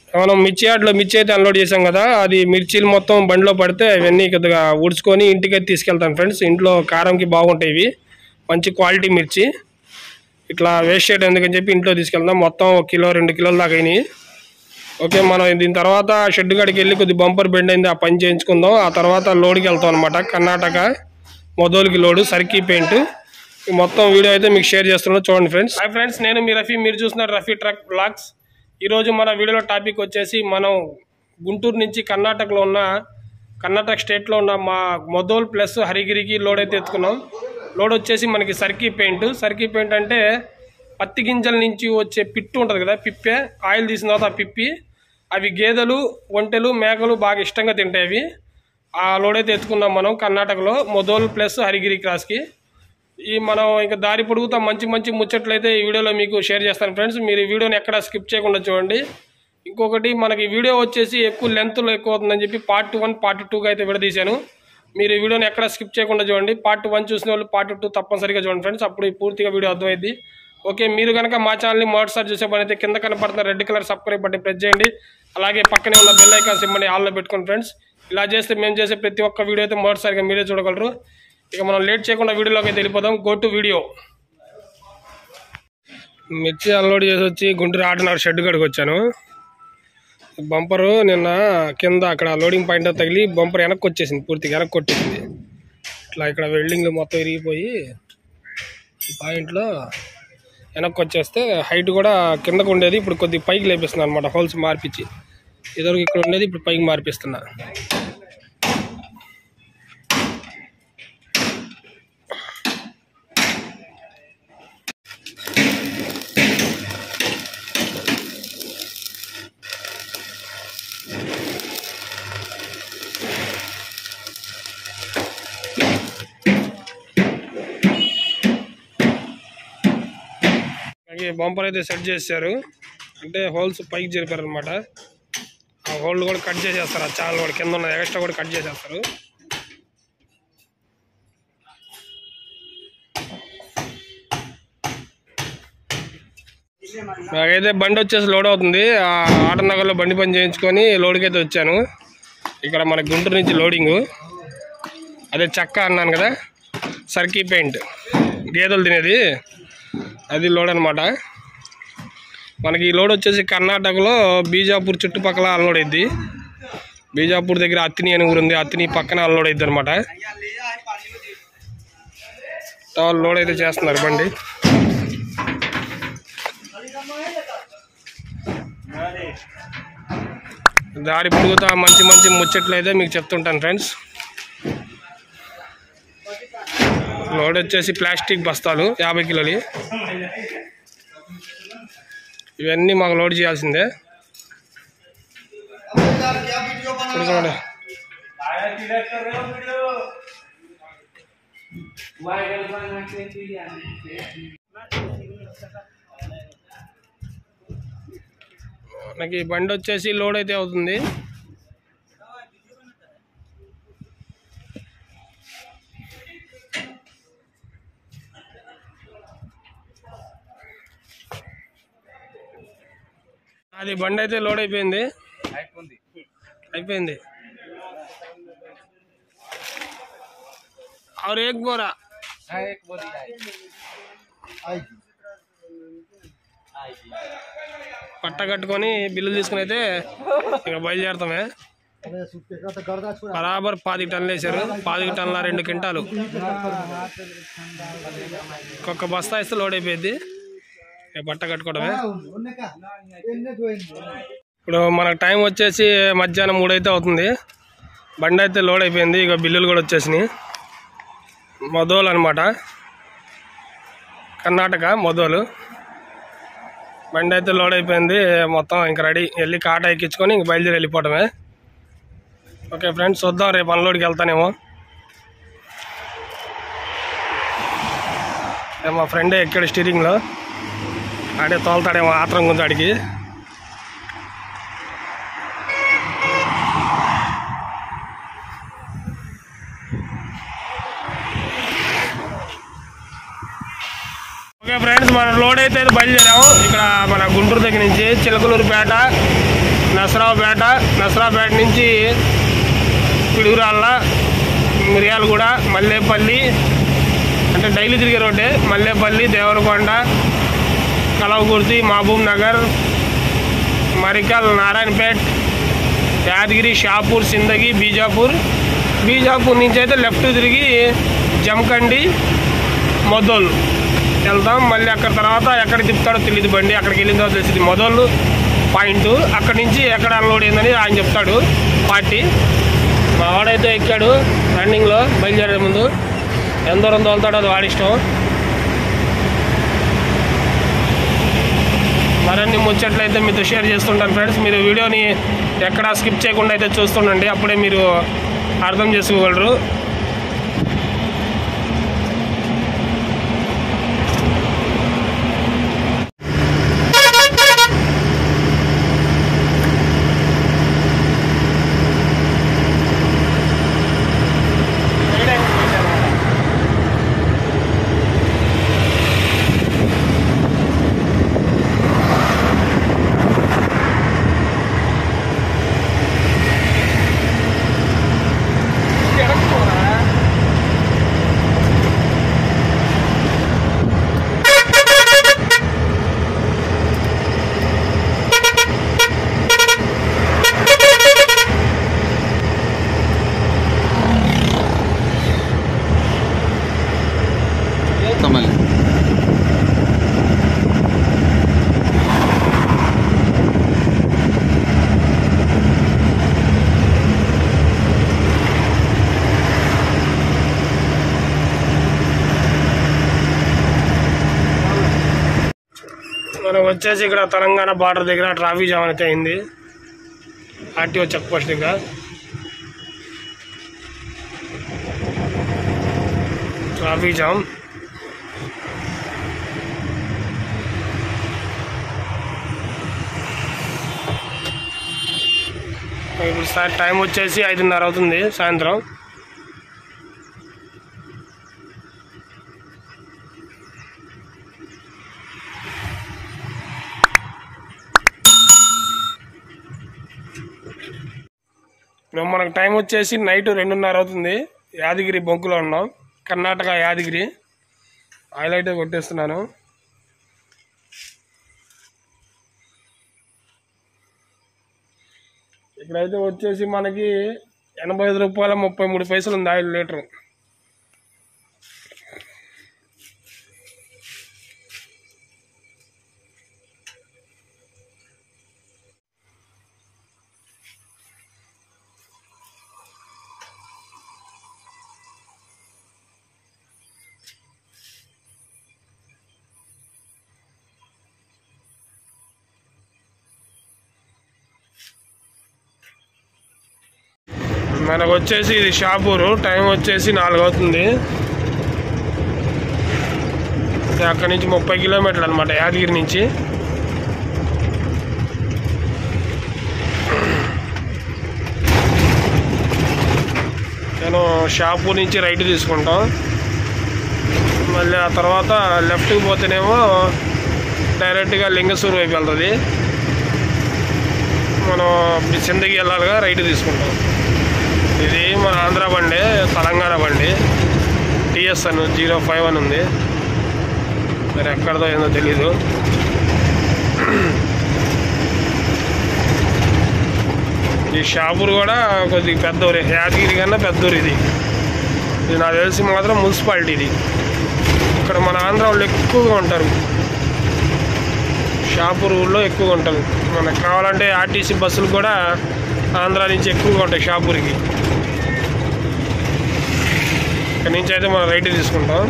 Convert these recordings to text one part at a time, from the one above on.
మనం మిర్చి యార్డ్లో మిర్చి అయితే అన్లోడ్ చేసాం కదా అది మిర్చీలు మొత్తం బండిలో పడితే అవన్నీ కొద్దిగా ఉడుచుకొని ఇంటికి అయితే తీసుకెళ్తాను ఫ్రెండ్స్ ఇంట్లో కారంకి బాగుంటాయి ఇవి మంచి క్వాలిటీ మిర్చి ఇట్లా వేస్ట్ చేయడం ఎందుకని చెప్పి ఇంట్లో తీసుకెళ్దాం మొత్తం ఒక కిలో రెండు కిలోల దాకా అయినాయి ఓకే మనం దీని తర్వాత షెడ్ కాడికి వెళ్ళి కొద్ది బంపర్ బెండ్ అయింది ఆ పని చేయించుకుందాం ఆ తర్వాత లోడ్కి వెళ్తాం అనమాట కర్ణాటక మొదోలికి లోడు సర్కీ పెయింట్ ఈ మొత్తం వీడియో అయితే మీకు షేర్ చేస్తున్నాను చూడండి ఫ్రెండ్స్ హాయ్ ఫ్రెండ్స్ నేను మీ రఫీ మీరు చూస్తున్నారు రఫీ ట్రక్ బ్లాగ్స్ ఈరోజు మన వీడియోలో టాపిక్ వచ్చేసి మనం గుంటూరు నుంచి కర్ణాటకలో ఉన్న కర్ణాటక స్టేట్లో ఉన్న మా మొదోల్ ప్లస్ హరిగిరికి లోడ్ అయితే ఎత్తుకున్నాం లోడ్ వచ్చేసి మనకి సర్కీ పెయింట్ సర్కీ పెయింట్ అంటే పత్తి గింజల నుంచి వచ్చే పిట్టు ఉంటుంది కదా పిప్పే ఆయిల్ తీసిన తర్వాత ఆ పిప్పి అవి గేదెలు ఒంటెలు మేకలు బాగా ఇష్టంగా తింటాయి అవి ఆ లోడ్ అయితే ఎత్తుకున్నాం మనం కర్ణాటకలో మొదోల్ ప్లస్ హరిగిరి క్రాస్కి ఈ మనం ఇంకా దారి పొడుగుతా మంచి మంచి ముచ్చట్లు అయితే ఈ వీడియోలో మీకు షేర్ చేస్తాను ఫ్రెండ్స్ మీరు ఈ వీడియోని ఎక్కడ స్కిప్ చేయకుండా చూడండి ఇంకొకటి మనకి వీడియో వచ్చేసి ఎక్కువ లెంత్లో ఎక్కువ అవుతుందని చెప్పి పార్ట్ వన్ పార్ట్ టూగా అయితే విడదీశాను మీరు ఈ వీడియోని ఎక్కడ స్కిప్ చేయకుండా చూడండి పార్ట్ వన్ చూసిన వాళ్ళు పార్ట్ టూ తప్పనిసరిగా చూడండి ఫ్రెండ్స్ అప్పుడు ఈ పూర్తిగా వీడియో అర్థమైంది ఓకే మీరు కనుక మా ఛానల్ని మొదటిసారి చూసే పని అయితే కింద కనపడుతున్న రెడ్ కలర్ సబ్స్క్రైబ్ బట్టి ప్రెస్ చేయండి అలాగే పక్కనే ఉన్న బెల్ ఐకాన్ సింబల్ని ఆన్లో పెట్టుకోండి ఫ్రెండ్స్ ఇలా చేస్తే మేము చేసే ప్రతి ఒక్క వీడియో అయితే మొదటిసారిగా మీరే చూడగలరు ఇక మనం లేట్ చేయకుండా వీడియోలోకి అయితే వెళ్ళిపోదాం గో టు వీడియో మిర్చి అన్లోడ్ చేసి వచ్చి గుంటూరు ఆటనగర్ షెడ్ కాడికి వచ్చాను బంపరు నిన్న కింద అక్కడ లోడింగ్ పాయింట్ తగిలి బంపర్ వెనక్కి వచ్చేసింది పూర్తిగా వెనక్కి కొట్టేసింది ఇట్లా ఇక్కడ వెల్డింగ్ మొత్తం ఇరిగిపోయి ఈ పాయింట్లో వెనక్కి వచ్చేస్తే హైట్ కూడా కిందకు ఉండేది ఇప్పుడు కొద్ది పైకి లేపిస్తున్నా అనమాట హోల్స్ మార్పించి ఇదివరకు ఇక్కడ ఉండేది ఇప్పుడు పైకి మార్పిస్తున్నా అలాగే బంపర్ అయితే సెట్ చేశారు అంటే హోల్స్ పైకి జరిపారు అనమాట ఆ హోల్ కూడా కట్ చేసేస్తారు ఆ ఛానల్ కూడా కింద ఉన్న ఎక్స్ట్రా కూడా కట్ చేసేస్తారు నాకైతే బండి వచ్చేసి లోడ్ అవుతుంది ఆ ఆటనగర్లో బండి పని చేయించుకొని లోడ్కి అయితే వచ్చాను ఇక్కడ మన గుంటూరు నుంచి లోడింగు అదే చెక్క అన్నాను కదా సర్కీ పెయింట్ గేదెలు తినేది అది లోడ్ అనమాట మనకి ఈ లోడ్ వచ్చేసి కర్ణాటకలో బీజాపూర్ చుట్టుపక్కల అన్లోడ్ అయింది బీజాపూర్ దగ్గర అత్తిని అని ఊరు ఉంది అత్తిని పక్కన అన్లోడ్ అయింది అనమాట లోడ్ అయితే చేస్తున్నారు బండి దారి పొడుగుతా మంచి మంచి ముచ్చట్లు అయితే మీకు చెప్తుంటాను ఫ్రెండ్స్ లోడ్ వచ్చేసి ప్లాస్టిక్ బస్తాలు యాభై కిలోలు ఇవన్నీ మాకు లోడ్ చేయాల్సిందే ఇప్పుడు చూడండి మనకి ఈ బండి వచ్చేసి లోడ్ అయితే అవుతుంది అది బండి అయితే లోడ్ అయిపోయింది అయిపోయింది और एक बोरा పట్ట కట్టుకొని బిల్లు తీసుకుని అయితే ఇక బయలుదేరుతామే బరాబర్ పాతి టన్నులు వేసారు పాతి టన్నుల రెండు క్వింటాలు ఒక్కొక్క బస్తా ఇస్తే లోడ్ అయిపోయింది ఇక బట్ట కట్టుకోవడమే ఇప్పుడు మనకు టైం వచ్చేసి మధ్యాహ్నం మూడైతే అవుతుంది బండి అయితే లోడ్ అయిపోయింది ఇక బిల్లులు కూడా వచ్చేసినాయి మొదోలు అనమాట కర్ణాటక మొదోలు బండి అయితే లోడ్ అయిపోయింది మొత్తం ఇంక రెడీ వెళ్ళి కాట ఎక్కించుకొని ఇంక బయలుదేరి వెళ్ళిపోవటమే ఓకే ఫ్రెండ్స్ చూద్దాం రేపు అన్లోడ్కి వెళ్తానేమో ఏ మా ఫ్రెండే ఎక్కడ స్టీరింగ్లో ఆడే తోలుతాడేమో ఆత్రం కొంచెం ఆడికి ఓకే ఫ్రెండ్స్ మన లోడ్ అయితే బయలుదేరాము ఇక్కడ మన గుంటూరు దగ్గర నుంచి చిలకలూరుపేట నసరావుపేట నసరావుపేట నుంచి పిడుగురాళ్ళ మిర్యాలగూడ మల్లేపల్లి అంటే డైలీ తిరిగే రోడ్డే మల్లేపల్లి దేవరకొండ కలవకుర్తి మహబూబ్ నగర్ మరికల్ నారాయణపేట్ యాదగిరి షాపూర్ సిందగి బీజాపూర్ బీజాపూర్ నుంచి అయితే లెఫ్ట్ తిరిగి జమకండి మొదలు వెళ్తాం మళ్ళీ అక్కడ తర్వాత ఎక్కడ తిప్పుతాడో తెలియదు బండి అక్కడికి వెళ్ళిన తర్వాత తెలిసింది మొదలు పాయింట్ అక్కడి నుంచి ఎక్కడ అన్లోడ్ అయిందని ఆయన చెప్తాడు పార్టీ మా వాడైతే ఎక్కాడు రన్నింగ్లో బయలుదేరే ముందు ఎంత దూరం తోలుతాడో అది వాడిష్టం మరిన్ని ముచ్చట్లయితే మీతో షేర్ చేస్తుంటాను ఫ్రెండ్స్ మీరు వీడియోని ఎక్కడా స్కిప్ చేయకుండా అయితే చూస్తుండండి అప్పుడే మీరు అర్థం చేసుకోగలరు మళ్ళీ మనం వచ్చేసి ఇక్కడ తెలంగాణ బార్డర్ దగ్గర ట్రాఫిక్ జామ్ అయితే అయింది ఆర్టీఓ చెక్ పోస్ట్ దగ్గర ట్రాఫిక్ జామ్ ఇప్పుడు సార్ టైం వచ్చేసి ఐదున్నర అవుతుంది సాయంత్రం ఇప్పుడు మనకు టైం వచ్చేసి నైట్ రెండున్నర అవుతుంది యాదగిరి బొంకులో ఉన్నాం కర్ణాటక యాదగిరి ఆయిల్ అయితే కొట్టేస్తున్నాను ఇక్కడైతే వచ్చేసి మనకి ఎనభై ఐదు రూపాయల ముప్పై మూడు పైసలు ఉంది ఆయిల్ లీటర్ మనకు వచ్చేసి ఇది షాపూరు టైం వచ్చేసి నాలుగు అవుతుంది ఇది అక్కడి నుంచి ముప్పై కిలోమీటర్లు అనమాట యాదగిరి నుంచి నేను షాపూర్ నుంచి రైట్ తీసుకుంటాం మళ్ళీ ఆ తర్వాత లెఫ్ట్కి పోతేనేమో డైరెక్ట్గా లింగసూరు వైపు వెళ్తుంది మనం చిందకి వెళ్ళాలిగా రైట్ తీసుకుంటాం ఇది మన ఆంధ్ర బండి తెలంగాణ బండి టిఎస్ అని జీరో ఫైవ్ అని ఉంది మరి ఎక్కడదో ఏందో తెలీదు ఈ షాపూర్ కూడా కొద్దిగా పెద్ద ఊరే యాదగిరి కన్నా పెద్ద ఊరు ఇది ఇది నాకు తెలిసి మాత్రం మున్సిపాలిటీ ఇది ఇక్కడ మన ఆంధ్ర వాళ్ళు ఎక్కువగా ఉంటారు షాపూర్ ఊళ్ళో ఎక్కువగా ఉంటారు మనకు కావాలంటే ఆర్టీసీ బస్సులు కూడా ఆంధ్ర నుంచి ఎక్కువగా ఉంటాయి షాపూర్కి ఇక్కడ నుంచి అయితే మనం రైట్ తీసుకుంటాం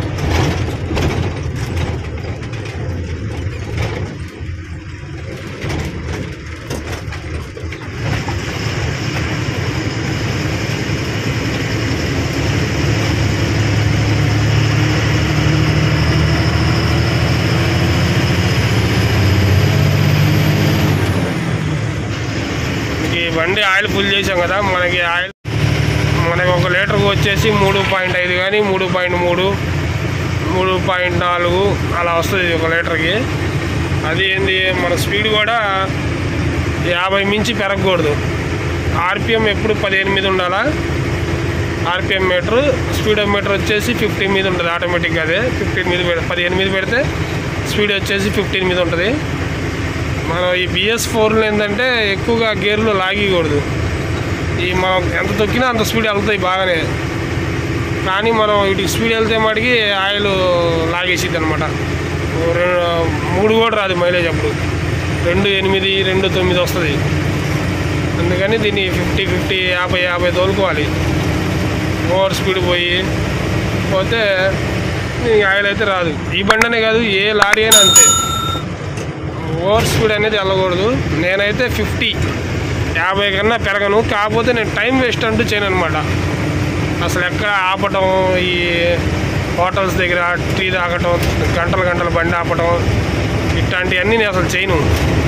ఈ బండి ఆయిల్ ఫుల్ చేసాం కదా మనకి ఆయిల్ మనకి ఒక లీటర్కి వచ్చేసి మూడు పాయింట్ ఐదు కానీ మూడు పాయింట్ మూడు మూడు పాయింట్ నాలుగు అలా వస్తుంది ఒక లీటర్కి అది ఏంది మన స్పీడ్ కూడా యాభై మించి పెరగకూడదు ఆర్పిఎం ఎప్పుడు పదిహేను మీద ఉండాలా ఆర్పిఎం మీటర్ స్పీడ్ మీటర్ వచ్చేసి ఫిఫ్టీన్ మీద ఉంటుంది ఆటోమేటిక్గా అదే ఫిఫ్టీన్ మీద పెడ పదిహేను మీద పెడితే స్పీడ్ వచ్చేసి ఫిఫ్టీన్ మీద ఉంటుంది మనం ఈ బిఎస్ ఫోర్లు ఏంటంటే ఎక్కువగా గేర్లు లాగకూడదు ఈ మనం ఎంత తొక్కినా అంత స్పీడ్ వెళ్తాయి బాగానే కానీ మనం వీటికి స్పీడ్ వెళ్తే మటుకి ఆయిల్ లాగేసిద్ది అనమాట మూడు కూడా రాదు మైలేజ్ అప్పుడు రెండు ఎనిమిది రెండు తొమ్మిది వస్తుంది అందుకని దీన్ని ఫిఫ్టీ ఫిఫ్టీ యాభై యాభై తోలుకోవాలి ఓవర్ స్పీడ్ పోయి పోతే ఈ ఆయిల్ అయితే రాదు ఈ బండనే కాదు ఏ లారీ అయినా అంతే ఓవర్ స్పీడ్ అనేది వెళ్ళకూడదు నేనైతే ఫిఫ్టీ యాభై కన్నా పెరగను కాకపోతే నేను టైం వేస్ట్ అంటూ చేయను అనమాట అసలు ఎక్కడ ఆపటం ఈ హోటల్స్ దగ్గర టీ తాగటం గంటలు గంటలు బండి ఆపటం ఇట్లాంటివన్నీ నేను అసలు చేయను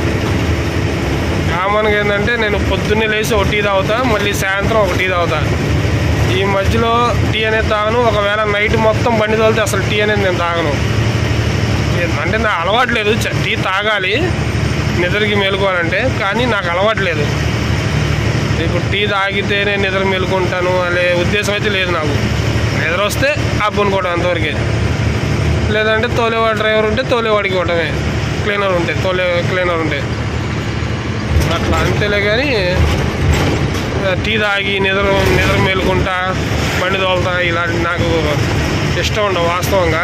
కామన్గా ఏంటంటే నేను పొద్దున్నే లేచి ఒక టీ తాగుతా మళ్ళీ సాయంత్రం ఒక టీ తాగుతా ఈ మధ్యలో టీ అనేది తాగను ఒకవేళ నైట్ మొత్తం బండి తోలితే అసలు టీ అనేది నేను తాగను ఏ- అంటే నా అలవాటు లేదు చ- టీ తాగాలి నిద్రకి మేలుకోవాలంటే కానీ నాకు అలవాటు లేదు ఇప్పుడు టీ తాగితే నేను నిద్ర మేలుకుంటాను అనే ఉద్దేశం అయితే లేదు నాకు నిద్ర వస్తే ఆపునుకోవడం అంతవరకే లేదంటే తోలేవాడు డ్రైవర్ ఉంటే తోలేవాడికి ఇవ్వటమే క్లీనర్ ఉంటే తోలే క్లీనర్ ఉంటే అట్లా అంతేలే కానీ ఆ, టీ తాగి నిద్ర నిద్ర మేలుకుంటా బండి తోలుతా ఇలాంటి నాకు ఇష్టం ఉండవు వాస్తవంగా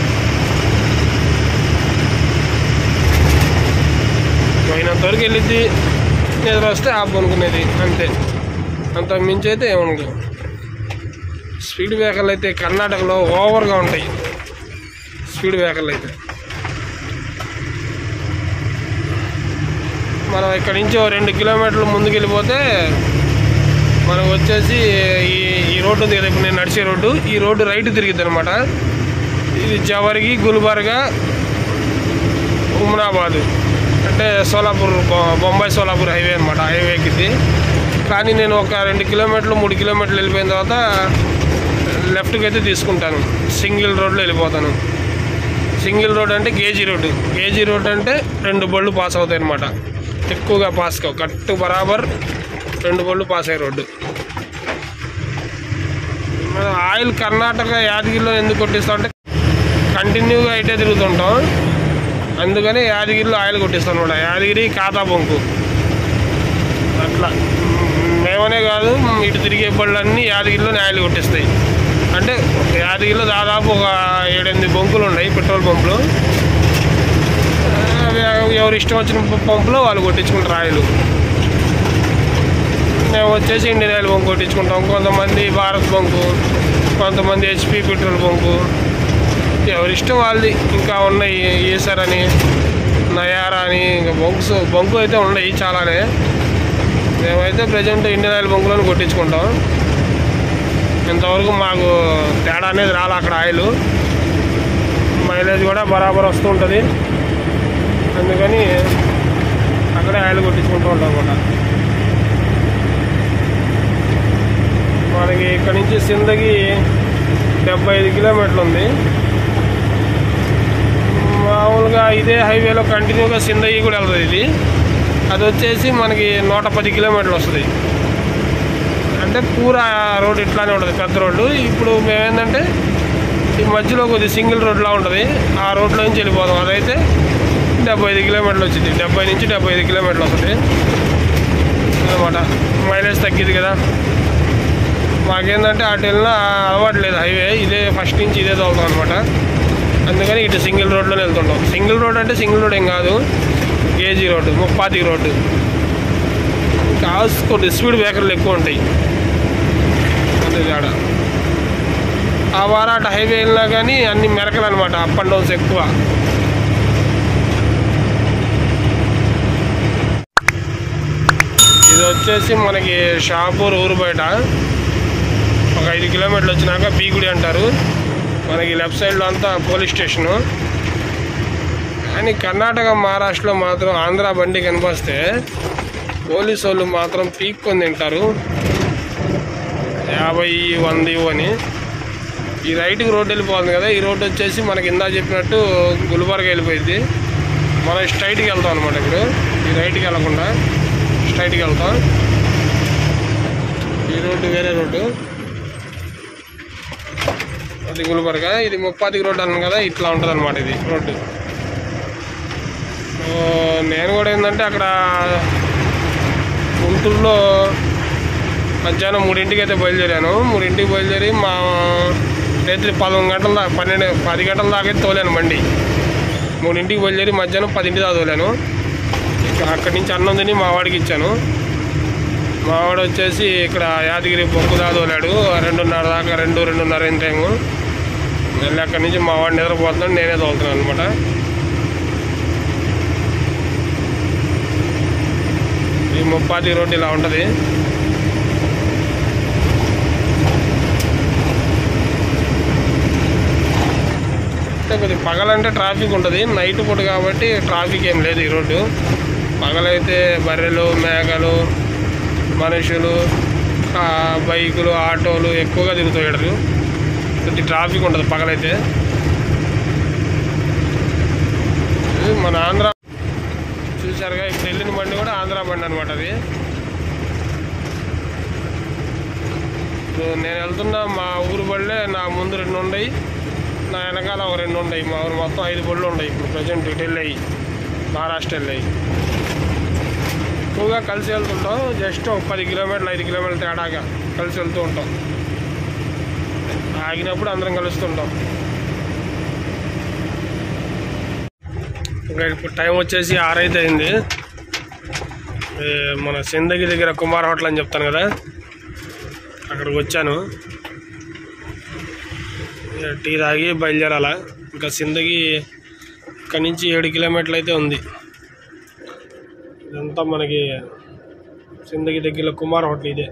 పోయినంత వరకు వెళ్ళిద్ది నిద్ర వస్తే ఆపు అనుకునేది అంతే అంత మించి అయితే ఏమనుకో స్పీడ్ బ్రేకర్లు అయితే కర్ణాటకలో ఓవర్గా ఉంటాయి స్పీడ్ బ్రేకర్లు అయితే మనం ఇక్కడ నుంచి ఓ రెండు కిలోమీటర్లు ముందుకు వెళ్ళిపోతే మనకు వచ్చేసి ఈ ఈ రోడ్డు ఉంది కదా ఇప్పుడు నేను నడిచే రోడ్డు ఈ రోడ్డు రైట్ తిరిగిద్ది అనమాట ఇది జవరికి గుల్బర్గా ఉమ్నాబాద్ అంటే సోలాపూర్ బొ- బొంబాయి సోలాపూర్ హైవే అనమాట హైవే ఎక్కింది కానీ నేను ఒక రెండు కిలోమీటర్లు మూడు కిలోమీటర్లు వెళ్ళిపోయిన తర్వాత లెఫ్ట్కి అయితే తీసుకుంటాను సింగిల్ రోడ్లో వెళ్ళిపోతాను సింగిల్ రోడ్ అంటే గేజీ రోడ్డు గేజీ రోడ్ అంటే రెండు బళ్ళు పాస్ అవుతాయి అనమాట ఎక్కువగా పాస్ కావు కరెక్ట్ బరాబర్ రెండు బళ్ళు పాస్ అయ్యే రోడ్డు మనం ఆయిల్ కర్ణాటక యాదగిరిలో ఎందుకు కొట్టిస్తాం అంటే కంటిన్యూగా అయితే తిరుగుతుంటాం అందుకని యాదగిరిలో ఆయిల్ కొట్టిస్తాం అనమాట యాదగిరి ఖాతా బొంకు అట్లా మేమనే కాదు ఇటు తిరిగే బళ్ళన్నీ యాదగిరిలోనే ఆయిల్ కొట్టిస్తాయి అంటే యాదగిరిలో దాదాపు ఒక ఏడెనిమిది బొంకులు ఉన్నాయి పెట్రోల్ పంపులు అవి ఎవరు ఇష్టం వచ్చిన పంపులో వాళ్ళు కొట్టించుకుంటారు ఆయిల్ మేము వచ్చేసి ఇండియన్ ఆయిల్ బంక్ కొట్టించుకుంటాం కొంతమంది భారత్ బంకు కొంతమంది హెచ్పి పెట్రోల్ బంకు ఎవరిష్టం వాళ్ళది ఇంకా ఉన్నాయి ఈసర్ అని నయారా అని ఇంకా బంక్స్ బంకు అయితే ఉన్నాయి చాలానే మేమైతే ప్రజెంట్ ఇండియన్ ఆయిల్ బంకులను కొట్టించుకుంటాం ఇంతవరకు మాకు తేడా అనేది రాలే అక్కడ ఆయిల్ మైలేజ్ కూడా బరాబర్ వస్తూ ఉంటుంది అందుకని అక్కడే ఆయిల్ కొట్టించుకుంటూ ఉంటాం కూడా మనకి ఇక్కడ నుంచి సిందగి డెబ్బై ఐదు కిలోమీటర్లు ఉంది మామూలుగా ఇదే హైవేలో కంటిన్యూగా సిందగి కూడా వెళ్తుంది ఇది అది వచ్చేసి మనకి నూట పది కిలోమీటర్లు వస్తుంది అంటే పూరా రోడ్ ఇట్లానే ఉంటుంది పెద్ద రోడ్డు ఇప్పుడు మేమేంటంటే ఈ మధ్యలో కొద్ది సింగిల్ రోడ్లా ఉంటుంది ఆ రోడ్లో నుంచి వెళ్ళిపోతాం అదైతే డెబ్బై ఐదు కిలోమీటర్లు వచ్చింది డెబ్బై నుంచి డెబ్బై ఐదు కిలోమీటర్లు వస్తుంది అనమాట మైలేజ్ తగ్గిద్ది కదా మాకేంటంటే అటు వెళ్ళినా అలవాటు లేదు హైవే ఇదే ఫస్ట్ నుంచి ఇదే తోలుతాం అనమాట అందుకని ఇటు సింగిల్ రోడ్లోనే వెళ్తుంటాం సింగిల్ రోడ్ అంటే సింగిల్ రోడ్ ఏం కాదు కేజీ రోడ్డు ముప్పాతి రోడ్డు కాల్స్ కొన్ని స్పీడ్ బ్రేకర్లు ఎక్కువ ఉంటాయి అంతే తేడా ఆ వారం అటు హైవే వెళ్ళినా కానీ అన్ని మెరకలు అనమాట అప్ అండ్ డౌన్స్ ఎక్కువ ఇది వచ్చేసి మనకి షాపూర్ ఊరు బయట ఒక ఐదు కిలోమీటర్లు వచ్చినాక బీగుడి అంటారు మనకి లెఫ్ట్ సైడ్లో అంతా పోలీస్ స్టేషను కానీ కర్ణాటక మహారాష్ట్రలో మాత్రం ఆంధ్ర బండి కనిపిస్తే పోలీసు వాళ్ళు మాత్రం పీక్కొని తింటారు యాభై వంద ఇవ్వు అని ఈ రైట్కి రోడ్డు వెళ్ళిపోతుంది కదా ఈ రోడ్డు వచ్చేసి మనకి ఇందా చెప్పినట్టు గుల్బర్గా వెళ్ళిపోయింది మనం స్ట్రైట్కి వెళ్తాం అనమాట ఇప్పుడు ఈ రైట్కి వెళ్ళకుండా స్ట్రైట్కి వెళ్తాం ఈ రోడ్డు వేరే రోడ్డు అది గుల్బర్గ ఇది ముప్పాతికి రోడ్డు అన్నాను కదా ఇట్లా ఉంటుంది అనమాట ఇది రోడ్డు సో నేను కూడా ఏంటంటే అక్కడ గుంటూరులో మధ్యాహ్నం మూడింటికి అయితే బయలుదేరాను మూడింటికి బయలుదేరి మా రాత్రి పదకొండు గంటల దాకా పన్నెండు పది గంటల దాకా అయితే తోలాను బండి మూడింటికి బయలుదేరి మధ్యాహ్నం పదింటి దాకా తోలాను ఇక అక్కడి నుంచి అన్నం తిని మా వాడికి ఇచ్చాను మా వాడు వచ్చేసి ఇక్కడ యాదగిరి బొగ్గు దాకా తోలాడు రెండున్నర దాకా రెండు రెండున్నర అయిన టైము మళ్ళీ అక్కడి నుంచి మా వాడు నిద్రపోతున్నాడు నేనే తోలుతున్నాను అనమాట ఈ ముప్పాతి రోడ్డు ఇలా ఉంటుంది అంటే కొద్దిగా పగలంటే ట్రాఫిక్ ఉంటుంది నైట్ పూట కాబట్టి ట్రాఫిక్ ఏం లేదు ఈ రోడ్డు పగలైతే బర్రెలు మేకలు మనుషులు ఆ, బైకులు ఆటోలు ఎక్కువగా తిరుగుతాడు కొద్ది ట్రాఫిక్ ఉంటుంది పగలైతే ఇది మన ఆంధ్ర చూసారుగా ఇప్పుడు వెళ్ళిన బండి కూడా ఆంధ్ర బండి అనమాట అది సో నేను వెళ్తున్న మా ఊరు బళ్ళే నా ముందు రెండు ఉన్నాయి నా వెనకాల ఒక రెండు ఉన్నాయి మా ఊరు మొత్తం ఐదు బళ్ళు ఉన్నాయి ఇప్పుడు ప్రజెంట్ ఇటు వెళ్ళాయి మహారాష్ట్ర వెళ్ళాయి ఎక్కువగా కలిసి వెళ్తుంటాం జస్ట్ ఒక పది కిలోమీటర్లు ఐదు కిలోమీటర్ల తేడాగా కలిసి వెళ్తూ ఉంటాం ఆగినప్పుడు అందరం కలుస్తుంటాం ఇంకా ఇప్పుడు టైం వచ్చేసి ఆరైతే అయింది ఏ, మన సిందగి దగ్గర కుమార్ హోటల్ అని చెప్తాను కదా అక్కడికి వచ్చాను ఏ, టీ తాగి బయలుదేరాల ఇంకా సిందగి ఇక్కడ నుంచి ఏడు కిలోమీటర్లు అయితే ఉంది ఇదంతా మనకి సిందగి దగ్గరలో కుమార్ హోటల్ ఇదే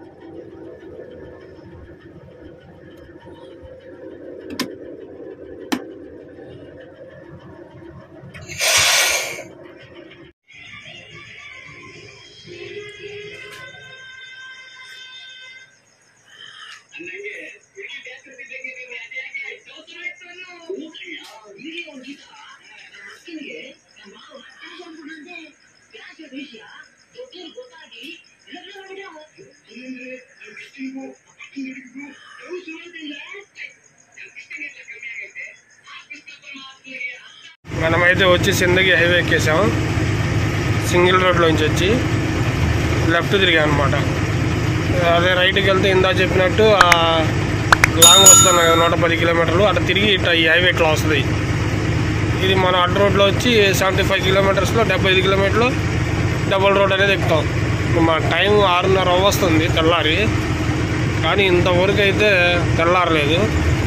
మనమైతే వచ్చి సిందగి హైవే ఎక్కేసాం సింగిల్ రోడ్లోంచి వచ్చి లెఫ్ట్ తిరిగాం అనమాట అదే రైట్కి వెళ్తే ఇందా చెప్పినట్టు ఆ లాంగ్ వస్తున్నాయి కదా నూట పది కిలోమీటర్లు అట్లా తిరిగి ఇట్లా ఈ హైవే ఇట్లా వస్తుంది ఇది మన అడ్డ రోడ్లో వచ్చి సెవెంటీ ఫైవ్ కిలోమీటర్స్లో డెబ్బై ఐదు కిలోమీటర్లు డబుల్ రోడ్ అనేది ఎక్కుతాం మా టైం ఆరున్నర వస్తుంది తెల్లారి కానీ ఇంతవరకు అయితే తెల్లారలేదు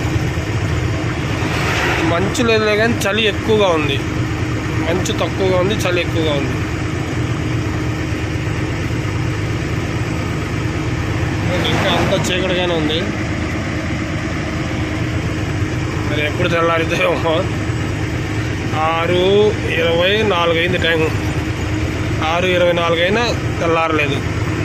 మంచు లేదు కానీ చలి ఎక్కువగా ఉంది మంచు తక్కువగా ఉంది చలి ఎక్కువగా ఉంది ఇంకా అంత చీకటిగానే ఉంది మరి ఎప్పుడు తెల్లారితేమో ఆరు ఇరవై నాలుగు అయింది టైం ఆరు ఇరవై నాలుగు అయినా తెల్లారలేదు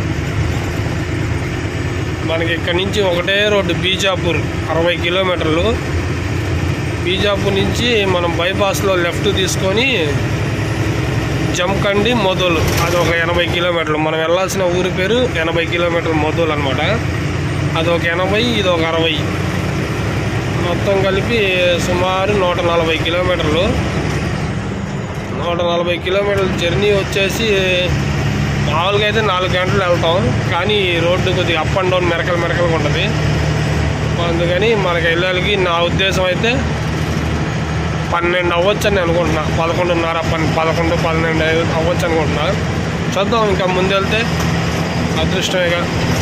మనకి ఇక్కడి నుంచి ఒకటే రోడ్డు బీజాపూర్ అరవై కిలోమీటర్లు బీజాపూర్ నుంచి మనం బైపాస్లో లెఫ్ట్ తీసుకొని జంకండి మొదలు అది ఒక ఎనభై కిలోమీటర్లు మనం వెళ్ళాల్సిన ఊరి పేరు ఎనభై కిలోమీటర్లు మొదలు అనమాట అది ఒక ఎనభై ఇది ఒక అరవై మొత్తం కలిపి సుమారు నూట నలభై కిలోమీటర్లు నూట నలభై కిలోమీటర్ల జర్నీ వచ్చేసి మామూలుగా అయితే నాలుగు గంటలు వెళ్తాం కానీ ఈ రోడ్డు కొద్దిగా అప్ అండ్ డౌన్ మెరకలు మెరకలుగా ఉంటుంది అందుకని మనకి వెళ్ళాలికి నా ఉద్దేశం అయితే పన్నెండు అవ్వచ్చు అని అనుకుంటున్నా పదకొండున్నర పన్ పదకొండు పన్నెండు అయ్యి- అవ్వచ్చు అనుకుంటున్నా చూద్దాం ఇంకా ముందు వెళ్తే అదృష్టమేగా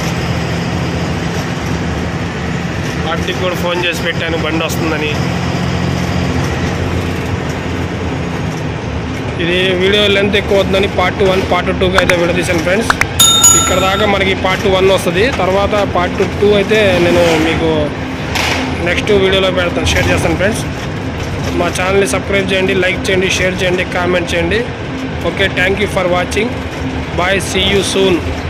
వాటికి కూడా ఫోన్ చేసి పెట్టాను బండి వస్తుందని ఇది వీడియో లెంత్ ఎక్కువ అవుతుందని పార్ట్ వన్ పార్ట్ టూకి అయితే విడదీశాను ఫ్రెండ్స్ ఇక్కడ దాకా మనకి పార్ట్ వన్ వస్తుంది తర్వాత పార్ట్ టూ అయితే నేను మీకు నెక్స్ట్ వీడియోలో పెడతాను షేర్ చేస్తాను ఫ్రెండ్స్ మా ఛానల్ని సబ్స్క్రైబ్ చేయండి లైక్ చేయండి షేర్ చేయండి కామెంట్ చేయండి okay thank you for watching bye see you soon